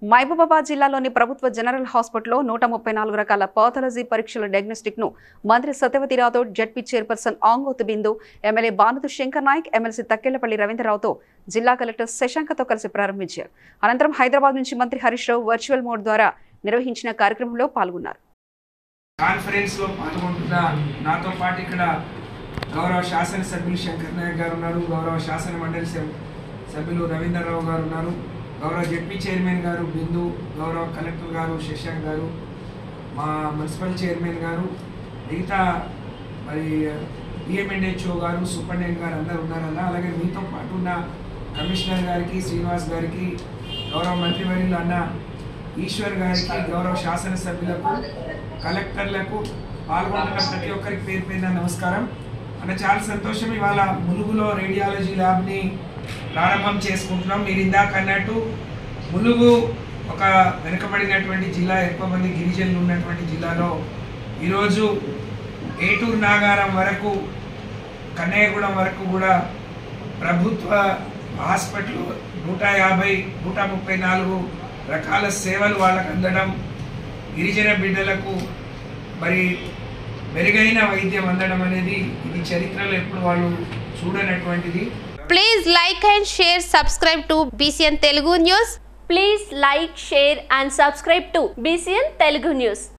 మహబూబాబాద్ జిల్లాలోని ప్రభుత్వ జనరల్ హాస్పిటల్లో నూట ముప్పై నాలుగు రకాల పాథాలజీ పరీక్షల డయాగ్నోస్టిక్ ను మంత్రి Satyavathi Rathod ZP chairperson Angothu Bindu MLA Banothu Shankar Nayak MLC Takkellapalli రవీంద్రరావుతో జిల్లా కలెక్టర్ శశాంకతో కలిసి ప్రారంభించారు అనంతరం హైదరాబాద్ నుంచి మంత్రి హరీష్ రావు వర్చువల్ మోడ్ ద్వారా నిర్వహించిన కార్యక్రమంలో పాల్గొన్నారు కాన్ఫరెన్స్ లో పాల్గొంటున్న నాతో పాటు ఇక్కడ గౌరవ శాసనసభ్యులు శంకర్ నాయక్ గారు ఉన్నారు గౌరవ శాసన మండలి సభ్- సభ్యులు రవీంద్రరావు గారు ఉన్నారు గౌరవ జెడ్పీ చైర్మన్ గారు బిందు గౌరవ కలెక్టర్ గారు శశాంక్ గారు మా మున్సిపల్ చైర్మన్ గారు మిగతా మరి డిఎంఎన్హెచ్ఓ గారు సూపరింటెండెంట్ గారు అందరు ఉన్నారన్న అలాగే మీతో పాటు ఉన్న కమిషనర్ గారికి శ్రీనివాస్ గారికి గౌరవ మంత్రివర్యులు అన్న ఈశ్వర్ గారికి గౌరవ శాసనసభ్యులకు కలెక్టర్లకు పాల్గొంటున్న ప్రతి ఒక్కరికి పేరు పేరున నమస్కారం అంటే చాలా సంతోషం ఇవాళ ములుగులో రేడియాలజీ ల్యాబ్ని ప్రారంభం చేసుకుంటున్నాం మీరు ఇందాక అన్నట్టు ములుగు ఒక వెనుకబడినటువంటి జిల్లా ఎక్కువ మంది గిరిజనులు ఉన్నటువంటి జిల్లాలో ఈరోజు ఏటూరు నాగారం వరకు కన్నయ్యగూడెం వరకు కూడా ప్రభుత్వ హాస్పిటల్ నూట యాభై నూట ముప్పై నాలుగు రకాల సేవలు వాళ్ళకు అందడం గిరిజన బిడ్డలకు మరి మెరుగైన వైద్యం అందడం అనేది ఇది చరిత్రలో ఎప్పుడు వాళ్ళు చూడనటువంటిది Please like and share, subscribe to BCN Telugu News. Please like, share and subscribe to BCN Telugu News.